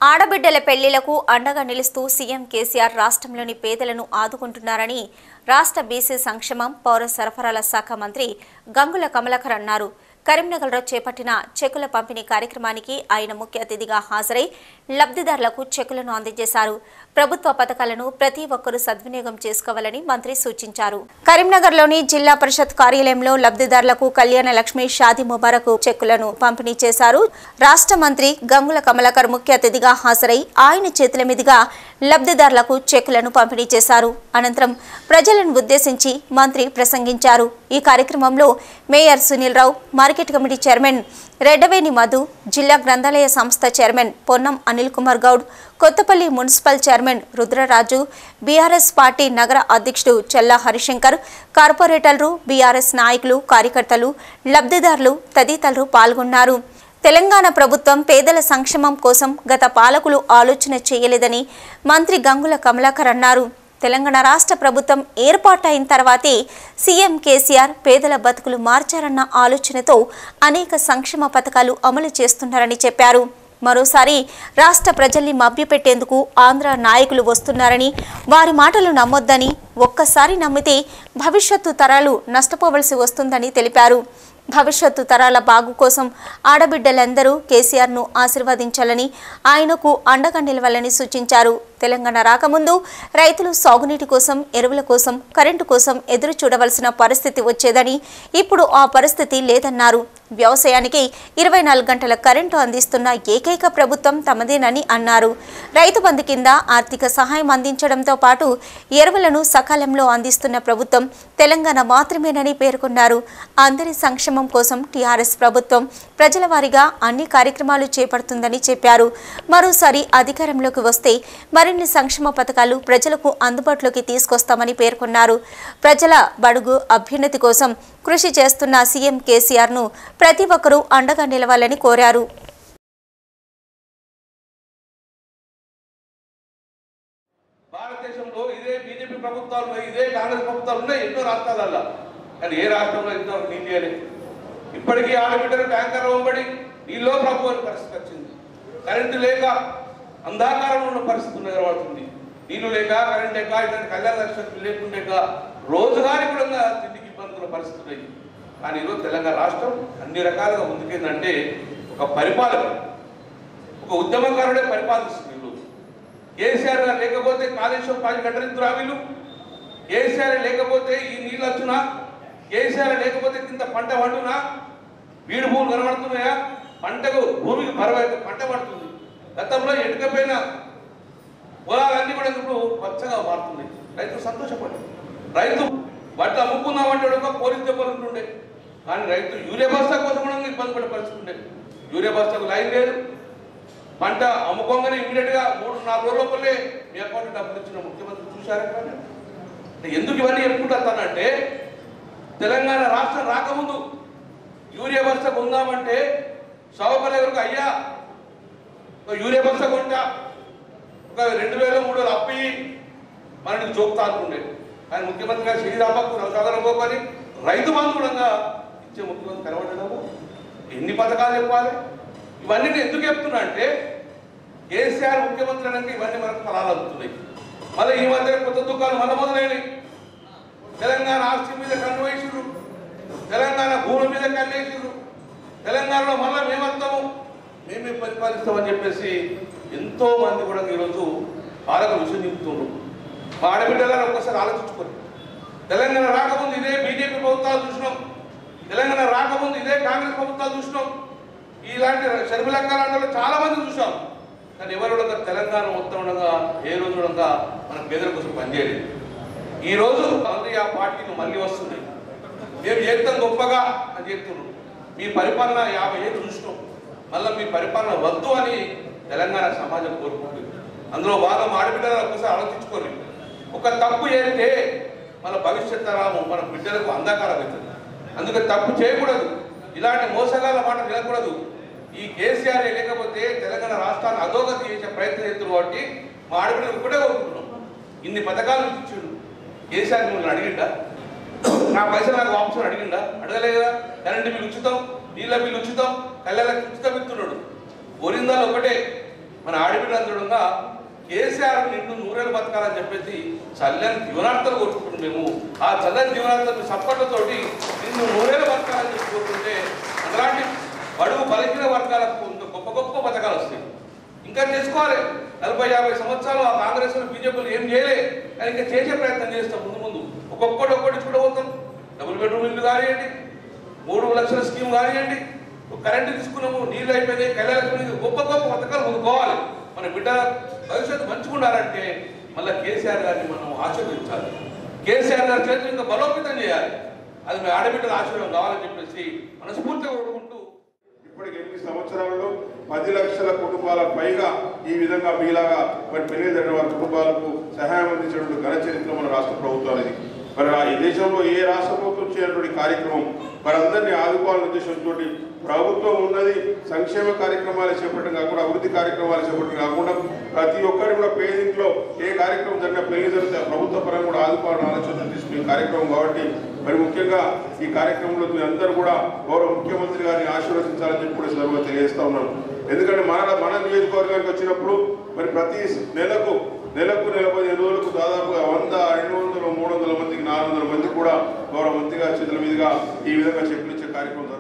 ఆడబిడ్డల పెళ్లిలకు అండగా నిలుస్తూ సీఎం కేసీఆర్ రాష్ట్రంలోని పేదలను ఆదుకుంటున్నారని రాష్ట్ర బీసీ సంక్షేమం పౌర సరఫరాల శాఖ మంత్రి గంగుల కమలాకర్ అన్నారు కరీంనగర్లో చేపట్టిన చెక్కుల పంపిణీ కార్యక్రమానికి ఆయన ముఖ్య అతిథిగా హాజరై లబ్ధిదారులకు చెక్కులను అందజేశారు ప్రభుత్వ పథకాలను ప్రతి ఒక్కరూ సద్వినియోగం చేసుకోవాలని మంత్రి సూచించారు కరీంనగర్లోని జిల్లా పరిషత్ కార్యాలయంలో లబ్ధిదారులకు కళ్యాణ లక్ష్మి షాది ముబారక్ చెక్కులను పంపిణీ చేశారు రాష్ట్ర మంత్రి గంగుల కమలాకర్ ముఖ్య అతిథిగా హాజరై ఆయన చేతుల మీదుగా లబ్ధిదారులకు చెక్కులను పంపిణీ చేశారు అనంతరం ప్రజలను ఉద్దేశించి మంత్రి ప్రసంగించారు ఈ కార్యక్రమంలో mayor Sunil Rao market committee chairman Reddaveni Madhu జిల్లా గ్రంథాలయ సంస్థ chairman Ponnam Anil Kumar Goud Kothapalli municipal chairman Rudraraju BRS party నగర అధ్యక్షుడు చెల్లా హరిశంకర్ కార్పొరేటర్లు బీఆర్ఎస్ నాయకులు కార్యకర్తలు లబ్ధిదారులు తదితరులు పాల్గొన్నారు తెలంగాణ ప్రభుత్వం పేదల సంక్షేమం కోసం గత పాలకులు ఆలోచన చేయలేదని మంత్రి గంగుల కమలాకర్ అన్నారు తెలంగాణ రాష్ట్ర ప్రభుత్వం ఏర్పాటైన తర్వాతే సీఎం కేసీఆర్ పేదల బతుకులు మార్చారన్న ఆలోచనతో అనేక సంక్షేమ పథకాలు అమలు చేస్తున్నారని చెప్పారు మరోసారి రాష్ట్ర ప్రజల్ని మభ్యపెట్టేందుకు ఆంధ్ర నాయకులు వస్తున్నారని వారి మాటలు నమ్మొద్దని ఒక్కసారి నమ్మితే భవిష్యత్తు తరాలు నష్టపోవలసి వస్తుందని తెలిపారు భవిష్యత్తు తరాల బాగు కోసం ఆడబిడ్డలందరూ కేసీఆర్ను ఆశీర్వదించాలని ఆయనకు అండగా నిలవాలని సూచించారు తెలంగాణ రాకముందు రైతులు సాగునీటి కోసం ఎరువుల కోసం కరెంటు కోసం ఎదురు చూడవలసిన పరిస్థితి వచ్చేదని ఇప్పుడు ఆ పరిస్థితి లేదన్నారు వ్యవసాయానికి ఇరవై నాలుగు గంటల కరెంటు అందిస్తున్న ఏకైక ప్రభుత్వం తమదేనని అన్నారు రైతు బంధు కింద ఆర్థిక సహాయం అందించడంతో పాటు ఎరువులను సకాలంలో అందిస్తున్న ప్రభుత్వం తెలంగాణ మాత్రమేనని పేర్కొన్నారు అందరి సంక్షేమం కోసం టీఆర్ఎస్ ప్రభుత్వం ప్రజల వారీగా అన్ని కార్యక్రమాలు చేపడుతుందని చెప్పారు మరోసారి అధికారంలోకి వస్తే మరిన్ని సంక్షేమ పథకాలు ప్రజలకు అందుబాటులోకి తీసుకొస్తామని పేర్కొన్నారు ప్రజల బడుగు అభ్యున్నతి కోసం కృషి చేస్తున్న సీఎం కేసీఆర్ను ప్రతి ఒక్కరూ అండగా నిలవాలని కోరారు భారతదేశంలో ఇదే బీజేపీ ప్రభుత్వాలు ఉన్నాయి ఇదే కాంగ్రెస్ ప్రభుత్వాలు ఉన్నాయి ఎన్నో రాష్ట్రాలల్లో కానీ ఏ రాష్ట్రంలో ఇంతవరకు నీళ్ళు ఇవ్వలేదు ఇప్పటికీ ఆడబిడ్డలు ట్యాంకర్ వంబడి నీళ్ళో ప్రభు అని పరిస్థితి వచ్చింది కరెంటు లేక అంధాకారంలో ఉన్న పరిస్థితి నిలబడుతుంది నీళ్లు లేక కరెంట్ లేక ఇట్లాంటి కళ్యాణ లక్ష్యం లేకుండేక రోజుగారి కూడా తిండికి ఇబ్బందుల పరిస్థితి ఉన్నాయి కానీ ఈరోజు తెలంగాణ రాష్ట్రం అన్ని రకాలుగా ముందుకేందంటే ఒక పరిపాలన ఒక ఉద్యమకారుడే పరిపాలిస్తుంది ఈరోజు కేసీఆర్ గారు లేకపోతే కాళేశ్వరం ప్రాజెక్ట్ కట్టరించురా వీళ్ళు కేసీఆర్ లేకపోతే ఈ నీళ్ళు వచ్చునా కేసీఆర్ లేకపోతే కింద పంట పండునా వీడు భూములు కనబడుతున్నాయా పంటకు భూమికి బరువైతే పంట పడుతుంది గతంలో ఎటుకపోయిన పొలాలన్నీ కూడా ఇప్పుడు పచ్చగా మారుతున్నాయి రైతు సంతోషపడి రైతు బట్ట అమ్ముకుందామంటే ఒక పోలీస్ దెబ్బలు ఉంటుండే కానీ రైతు యూరియా బస్తా కోసం కూడా ఇబ్బంది పడే పరిస్థితి ఉండే యూరియా బస్తాకు లైన్ లేదు పంట అమ్ముకోగానే ఇమీడియట్ గా మూడు నాలుగు రోజుల లోపలే మీ అకౌంట్ డబ్బులు ఇచ్చిన ముఖ్యమంత్రి చూశారా ఎప్పుడైనా? అంటే ఎందుకు ఇవన్నీ చెప్పుకుంటానంటే తెలంగాణ రాష్ట్రం రాకముందు యూరియా బస్తా కొందామంటే సౌకర్యాలకు అయ్యా ఒక యూరియా బస్తా కొంటా ఒక రెండు వేలు మూడు వేలు అప్పు ఇయ్యి, మరి నీకు జోకుతా అనుకుండే కానీ ముఖ్యమంత్రి గారు శ్రీరామకు సోదరం పోకొని రైతు బంధు కూడా ఇచ్చే ముఖ్యమంత్రి కనబడము ఎన్ని పథకాలు చెప్పాలి ఇవన్నీ నేను ఎందుకు చెప్తున్నా అంటే కేసీఆర్ ముఖ్యమంత్రి అనగా ఇవన్నీ మనకు ఫలాలు అందుతున్నాయి మళ్ళీ ఈ మధ్య కొత్త దుకాణం మళ్ళీ మొదలైనవి తెలంగాణ ఆస్తి మీద కన్వేషుడు తెలంగాణ భూమి మీద కన్నేషుడు తెలంగాణలో మళ్ళీ మేమొస్తాము మేమే పరిపాలిస్తామని చెప్పేసి ఎంతో మంది కూడా ఈరోజు పాలక విషయం నింపుతున్నారు మా ఆడబిడ్డలను ఒక్కసారి ఆలోచించుకోండి తెలంగాణ రాకముందు ఇదే బీజేపీ ప్రభుత్వాలు చూసినాం తెలంగాణ రాకముందు ఇదే కాంగ్రెస్ ప్రభుత్వాలు చూసినాం ఇలాంటి షర్మిలక్కలాంటి చాలా మంది చూసాం కానీ ఎవరు కూడా తెలంగాణ మొత్తం ఉండగా ఏ రోజు ఉండగా మన పేదల కోసం పనిచేయలేదు ఈ రోజు మళ్ళీ ఆ పార్టీలు మళ్ళీ వస్తున్నాయి మేము చేస్తాం గొప్పగా అని చెప్తున్నారు మీ పరిపాలన యాభై ఏళ్ళు చూసినాం మళ్ళీ మీ పరిపాలన వద్దు అని తెలంగాణ సమాజం కోరుకుంటుంది అందులో భాగం ఆడబిడ్డలు ఒకసారి ఆలోచించుకోరు ఒక తప్పు చేస్తే మన భవిష్యత్ తరాము మన బిడ్డలకు అంధకారం అవుతుంది అందుకని తప్పు చేయకూడదు ఇలాంటి మోసగాళ్ళ మాట వినకూడదు ఈ కేసీఆర్ లేకపోతే తెలంగాణ రాష్ట్రాన్ని అధోగతి చేసే ప్రయత్నం చేస్తున్నారు కాబట్టి మా ఆడబిడ్డలు ఒకటే కోరుకుంటున్నాం ఇన్ని పథకాలు ఇచ్చిండు కేసీఆర్ మిమ్మల్ని అడిగిండా నా పైసలు నాకు వాపసు అడిగిండా అడగలేదా కరెంటు బిల్లు ఉచితం నీళ్ళ బిల్లు ఉచితం కళ్యాణ ఉచితం ఇస్తున్నాడు ఒరిందాలు ఒకటే మన ఆడబిడ్డలందరుగా కేసీఆర్ నిన్ను నూరేళ్ళు బతకాలని చెప్పేసి చల్లని దీవనార్థాలు కోరుకుంటున్నాం మేము ఆ చల్లని దీవనార్థాలు సప్పట్లతోటి నిన్ను నూరేళ్ళు బతకాలని చెప్పి కోరుకుంటే అలాంటి బడుగు బలహీన వర్గాలకు ఇంకా గొప్ప గొప్ప పథకాలు వస్తాయి ఇంకా చేసుకోవాలి నలభై యాభై సంవత్సరాలు ఆ కాంగ్రెస్ బీజేపీలు ఏం చేయలే కానీ ఇంకా చేసే ప్రయత్నం చేస్తాం ముందు ముందు ఒక్కొక్కటి ఒక్కటి కూడా పోతాం డబుల్ బెడ్రూమ్ ఇల్లు కానివ్వండి మూడు లక్షల స్కీమ్ కానివ్వండి కరెంటు తీసుకున్నాము నీళ్ళు అయిపోయినాయి కళ్యాణ లక్ష్మి గొప్ప గొప్ప పథకాలు ముందుకోవాలి మన బిడ్డ భవిష్యత్తు మంచిగా ఉండాలంటే మళ్ళీ కేసీఆర్ గారిని మనం ఆశీర్వదించాలి కేసీఆర్ గారి చేతులు ఇంకా బలోపేతం చేయాలి అది మీ ఆడబిడ్డల ఆశీర్వాదం కావాలని చెప్పేసి మనస్ఫూర్తిగా కోరుకుంటూ ఇప్పటికి ఎనిమిది సంవత్సరాలలో పది లక్షల కుటుంబాలకు పైగా ఈ విధంగా మీలాగా మరి పెళ్లి జరిగిన వారి కుటుంబాలకు సహాయం అందించినటువంటి ఘన చరిత్ర మన రాష్ట్ర ప్రభుత్వానికి మరి ఆ ఈ దేశంలో ఏ రాష్ట్ర ప్రభుత్వం చేయనటువంటి కార్యక్రమం మరి అందరినీ ఆదుకోవాలనే ఉద్దేశంతో ప్రభుత్వం ఉన్నది సంక్షేమ కార్యక్రమాలు చేపట్టడం కాకుండా అభివృద్ధి కార్యక్రమాలు చేపట్టడం కాకుండా ప్రతి ఒక్కరు కూడా పేదింట్లో ఏ కార్యక్రమం జరిగినా పెళ్లి జరిగితే ప్రభుత్వ పరంగా కూడా ఆదుకోవాలని ఆలోచన తీసుకునే కార్యక్రమం కాబట్టి మరి ముఖ్యంగా ఈ కార్యక్రమంలో మీ అందరూ కూడా గౌరవ ముఖ్యమంత్రి గారిని ఆశీర్వదించాలని చెప్పి కూడా సందర్భంగా తెలియజేస్తా ఉన్నాను ఎందుకంటే మన మన నియోజకవర్గానికి వచ్చినప్పుడు మరి ప్రతి నెలకు నెలకు నలభై ఐదు రోజులకు దాదాపుగా వంద రెండు వందలు మూడు వందల మందికి నాలుగు వందల మంది కూడా గౌరవ మంత్రి గారి చేతుల మీదుగా ఈ విధంగా చెప్పులు ఇచ్చే కార్యక్రమం